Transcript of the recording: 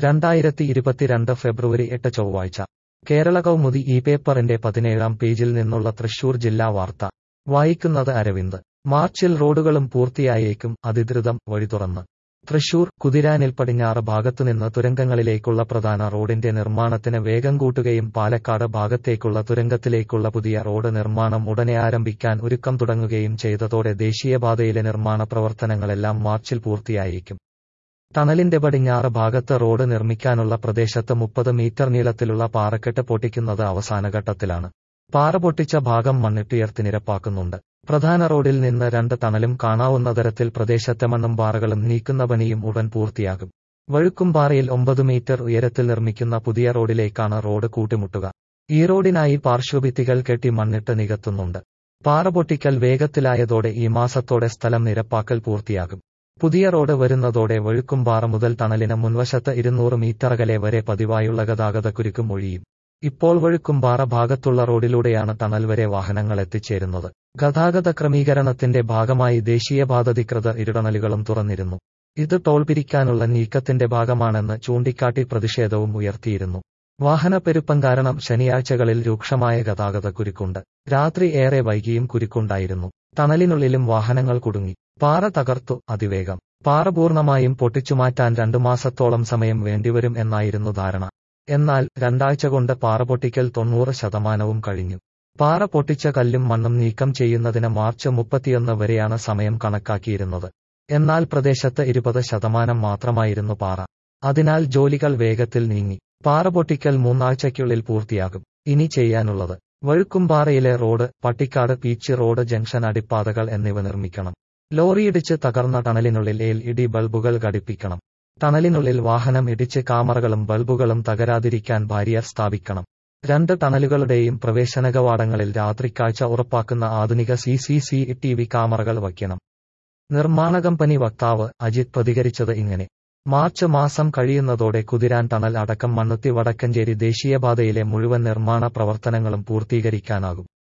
രണ്ടായിരത്തി ഇരുപത്തിരണ്ട് ഫെബ്രുവരി എട്ട് ചൊവ്വാഴ്ച കേരള കൗമുദി ഈ പേപ്പറിന്റെ പതിനേഴാം പേജിൽ നിന്നുള്ള തൃശൂർ ജില്ലാ വാർത്ത വായിക്കുന്നത് അരവിന്ദ് മാർച്ചിൽ റോഡുകളും പൂർത്തിയായേക്കും അതിദ്രുതം വഴി തുറന്ന് തൃശൂർ കുതിരാനിൽ പടിഞ്ഞാറ് ഭാഗത്തുനിന്ന് തുരങ്കങ്ങളിലേക്കുള്ള പ്രധാന റോഡിന്റെ നിർമ്മാണത്തിന് വേഗം കൂട്ടുകയും പാലക്കാട് ഭാഗത്തേക്കുള്ള തുരങ്കത്തിലേക്കുള്ള പുതിയ റോഡ് നിർമ്മാണം ഉടനെ ആരംഭിക്കാൻ ഒരുക്കം തുടങ്ങുകയും ചെയ്തതോടെ ദേശീയപാതയിലെ നിർമ്മാണ പ്രവർത്തനങ്ങളെല്ലാം മാർച്ചിൽ പൂർത്തിയായേക്കും ടണലിന്റെ പടിഞ്ഞാറ് ഭാഗത്ത് റോഡ് നിർമ്മിക്കാനുള്ള പ്രദേശത്ത് മുപ്പത് മീറ്റർ നീളത്തിലുള്ള പാറക്കെട്ട് പൊട്ടിക്കുന്നത് അവസാനഘട്ടത്തിലാണ് പാറ പൊട്ടിച്ച ഭാഗം മണ്ണിട്ടുയർത്തി നിരപ്പാക്കുന്നുണ്ട് പ്രധാന റോഡിൽ നിന്ന് രണ്ട് ടണലും കാണാവുന്ന തരത്തിൽ പ്രദേശത്തെ മണ്ണും പാറകളും നീക്കുന്ന പണിയും ഉടൻ പൂർത്തിയാകും വഴുക്കുംപാറയിൽ ഒമ്പത് മീറ്റർ ഉയരത്തിൽ നിർമ്മിക്കുന്ന പുതിയ റോഡിലേക്കാണ് റോഡ് കൂട്ടിമുട്ടുക ഈ റോഡിനായി പാർശ്വഭിത്തികൾ കെട്ടി മണ്ണിട്ട് നികത്തുന്നുണ്ട് പാറ പൊട്ടിക്കൽ വേഗത്തിലായതോടെ ഈ മാസത്തോടെ സ്ഥലം നിരപ്പാക്കൽ പൂർത്തിയാകും പുതിയ റോഡ് വരുന്നതോടെ വഴുക്കുംപാറ മുതൽ ടണലിന് മുൻവശത്ത് ഇരുന്നൂറ് മീറ്റർ അകലെ വരെ പതിവായുള്ള ഗതാഗതക്കുരുക്കും ഒഴിയും ഇപ്പോൾ വഴുക്കുംപാറ ഭാഗത്തുള്ള റോഡിലൂടെയാണ് ടണൽ വരെ വാഹനങ്ങൾ എത്തിച്ചേരുന്നത് ഗതാഗത ക്രമീകരണത്തിന്റെ ഭാഗമായി ദേശീയപാതധികൃതർ ഇരുടണലുകളും തുറന്നിരുന്നു ഇത് ടോൾ പിരിക്കാനുള്ള നീക്കത്തിന്റെ ഭാഗമാണെന്ന് ചൂണ്ടിക്കാട്ടി പ്രതിഷേധവും ഉയർത്തിയിരുന്നു വാഹനപ്പെരുപ്പം കാരണം ശനിയാഴ്ചകളിൽ രൂക്ഷമായ ഗതാഗതക്കുരുക്കുണ്ട് രാത്രി ഏറെ വൈകിയും കുരുക്കുണ്ടായിരുന്നു ടണലിനുള്ളിലും വാഹനങ്ങൾ കുടുങ്ങി പാറ തകർത്തു അതിവേഗം പാറ പൂർണ്ണമായും പൊട്ടിച്ചുമാറ്റാൻ രണ്ടു മാസത്തോളം സമയം വേണ്ടിവരും എന്നായിരുന്നു ധാരണ എന്നാൽ രണ്ടാഴ്ച കൊണ്ട് പാറ പൊട്ടിക്കൽ തൊണ്ണൂറ് ശതമാനവും കഴിഞ്ഞു പാറ പൊട്ടിച്ച കല്ലും മണ്ണും നീക്കം ചെയ്യുന്നതിന് മാർച്ച് മുപ്പത്തിയൊന്ന് വരെയാണ് സമയം കണക്കാക്കിയിരുന്നത് എന്നാൽ പ്രദേശത്ത് ഇരുപത് ശതമാനം മാത്രമായിരുന്നു പാറ അതിനാൽ ജോലികൾ വേഗത്തിൽ നീങ്ങി പാറ പൊട്ടിക്കൽ മൂന്നാഴ്ചയ്ക്കുള്ളിൽ പൂർത്തിയാകും ഇനി ചെയ്യാനുള്ളത് വഴുക്കുംപാറയിലെ road Pattikkad Peechi road junction അടിപ്പാതകൾ എന്നിവ നിർമ്മിക്കണം ലോറിയിടിച്ച് തകർന്ന ടണലിനുള്ളിൽ എൽ ഇ ഡി ബൾബുകൾ ഘടിപ്പിക്കണം ടണലിനുള്ളിൽ വാഹനം ഇടിച്ച് കാമറകളും ബൾബുകളും തകരാതിരിക്കാൻ ബാരിയർ സ്ഥാപിക്കണം രണ്ട് ടണലുകളുടെയും പ്രവേശന കവാടങ്ങളിൽ രാത്രിക്കാഴ്ച ഉറപ്പാക്കുന്ന ആധുനിക C C C T V ക്യാമറകൾ വയ്ക്കണം നിർമ്മാണ കമ്പനി വക്താവ് അജിത് പ്രതികരിച്ചത് ഇങ്ങനെ മാർച്ച് മാസം കഴിയുന്നതോടെ കുതിരാൻ ടണൽ അടക്കം മണ്ണുത്തി വടക്കഞ്ചേരി ദേശീയപാതയിലെ മുഴുവൻ നിർമ്മാണ പ്രവർത്തനങ്ങളും പൂർത്തീകരിക്കാനാകും